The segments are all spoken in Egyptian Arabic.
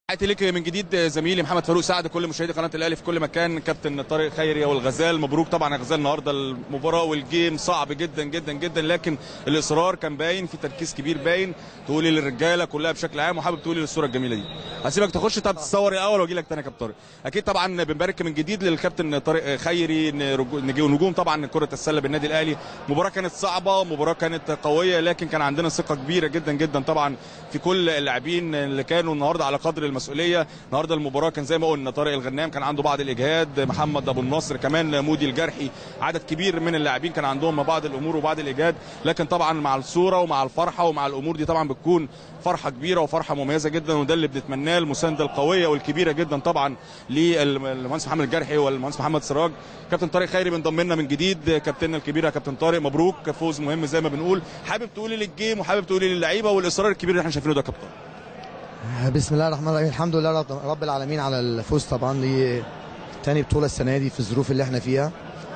تحياتي ليك من جديد زميلي محمد فاروق سعد كل مشاهدي قناه الاهلي في كل مكان كابتن طارق خيري والغزال مبروك طبعا يا غزال النهارده المباراه والجيم صعب جدا جدا جدا لكن الاصرار كان باين في تركيز كبير باين تقولي للرجاله كلها بشكل عام وحابب تقولي للصوره الجميله دي هسيبك تخش طب تتصور الاول واجي لك تاني يا كابتن طارق اكيد طبعا بنبارك من جديد للكابتن طارق خيري نجوم طبعا كره السله بالنادي الاهلي مباراه كانت صعبه مباراه كانت قويه لكن كان عندنا ثقه كبيره جدا جدا طبعا في كل اللاعبين اللي كانوا النهارده على قدر المسؤوليه النهارده المباراه كان زي ما قلنا طارق الغنام كان عنده بعض الاجهاد محمد ابو النصر كمان مودي الجرحي عدد كبير من اللاعبين كان عندهم بعض الامور وبعض الاجهاد لكن طبعا مع الصوره ومع الفرحه ومع الامور دي طبعا بتكون فرحه كبيره وفرحه مميزه جدا وده اللي بنتمناه المسانده القويه والكبيره جدا طبعا للمهندس محمد الجرحي والمهندس محمد سراج كابتن طارق خيري بنضم لنا من جديد كابتننا الكبير يا كابتن طارق مبروك فوز مهم زي ما بنقول حابب تقولي للجيم وحابب تقولي للعيبه والاصرار الكبير اللي احنا شايفينه ده يا كابتن بسم الله الرحمن الرحيم الحمد لله رب العالمين على الفوز طبعا دي تاني بطوله السنه دي في الظروف اللي احنا فيها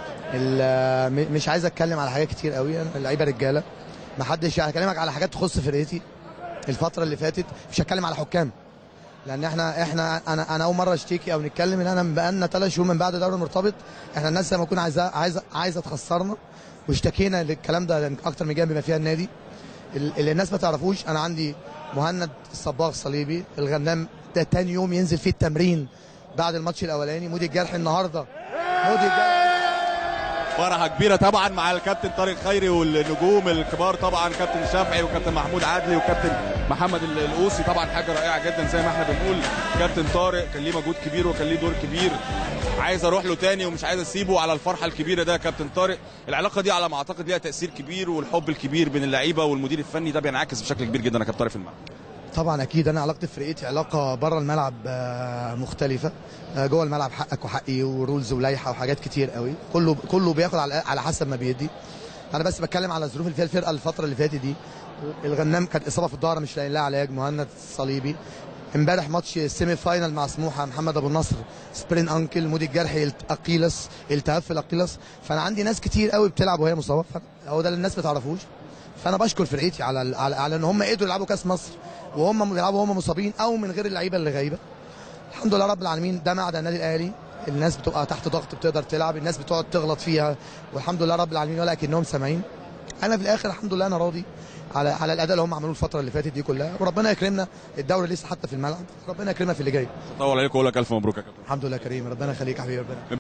مش عايز اتكلم على حاجات كتير قوي اللعيبه رجاله ما حدش هكلمك على حاجات تخص فرقتي الفتره اللي فاتت مش هتكلم على حكام لان احنا احنا انا انا اول مره اشتكي او نتكلم ان انا بقالنا ثلاث شهور من بعد دوري المرتبط احنا الناس لما تكون عايزه عايزه عايزه تخسرنا واشتكينا للكلام ده اكتر من جانب بما فيها النادي اللي الناس ما تعرفوش انا عندي مهند الصباغ صليبي الغنام ده تاني يوم ينزل فيه التمرين بعد الماتش الاولاني مودي الجرح النهارده مودي الجرح فرحه كبيره طبعا مع الكابتن طارق خيري والنجوم الكبار طبعا كابتن شافعي وكابتن محمود عدلي وكابتن محمد القوسي طبعا حاجه رائعه جدا زي ما احنا بنقول كابتن طارق كان ليه مجهود كبير وكان ليه دور كبير عايز اروح له تاني ومش عايز اسيبه على الفرحه الكبيره ده كابتن طارق العلاقه دي على ما اعتقد ليها تاثير كبير والحب الكبير بين اللعيبه والمدير الفني ده بينعكس بشكل كبير جدا يا كابتن طارق في الملعب طبعا اكيد انا علاقتي في فرقتي علاقه بره الملعب مختلفه جوه الملعب حقك وحقي ورولز ولائحه وحاجات كتير قوي كله كله بياخد على حسب ما بيدي انا بس بتكلم على الظروف اللي فيها الفرقه الفتره اللي فاتت دي الغنام كانت اصابه في الظهر مش لاقيين لها علاج مهند صليبي امبارح ماتش السيمي فاينل مع سموحه محمد ابو النصر سبرين انكل مودي الجرحي اقيلس التهاب في الاقيلس فانا عندي ناس كتير قوي بتلعب وهي مصابه هو ده اللي الناس ما تعرفوش فانا بشكر فرقتي على على, على ان هم قدروا يلعبوا كاس مصر وهم بيلعبوا وهم مصابين او من غير اللعيبه اللي غايبه الحمد لله رب العالمين ده معدن النادي الاهلي الناس بتبقى تحت ضغط بتقدر تلعب الناس بتقعد تغلط فيها والحمد لله رب العالمين ولكنهم سامعين انا في الاخر الحمد لله انا راضي على على الاداء اللي هم عملوه الفتره اللي فاتت دي كلها وربنا يكرمنا الدوري لسه حتى في الملعب ربنا يكرمنا في اللي جاي طول عليكم واقول لك الف مبروك يا كابتن الحمد لله كريم ربنا يخليك يا حبيبي ربنا